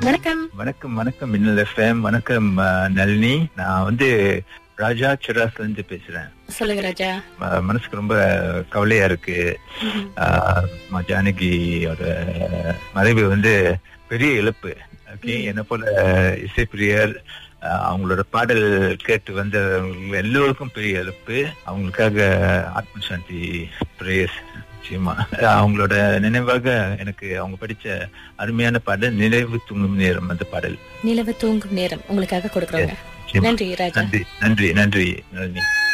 வணக்கம் வணக்கம் வணக்கம் மின்னல் எஃப்எம் வணக்கம் அஹ், நளினி நான் வந்து ராஜா சிராஸ்ல இருந்து பேசுறேன் சொல்லுங்க ராஜா ம- மனசுக்கு ரொம்ப கவலையா இருக்கு ம்ஹும். ஆஹ், அம்மா ஜானகியோட மறைவு வந்து பெரிய இழப்பு ஓகே என்ன போல இசைப்பிரியர் ஆஹ், அவங்களோட பாடல் கேட்டு வந்த எல்லோருக்கும் பெரிய இழப்பு அவங்களுக்காக ஆத்ம சாந்தி பிரேயர்ஸ் நிச்சயமா அவங்களோட நினைவாக எனக்கு அவங்க படிச்ச அருமையான பாடல் நினைவு தூங்கும் நேரம் அந்த பாடல் நிலவு தூங்கும் நேரம் உங்களுக்காக கொடுக்குறோங்க நிச்சயமா. நன்றி ராஜா நன்றி நன்றி நன்றி நளினி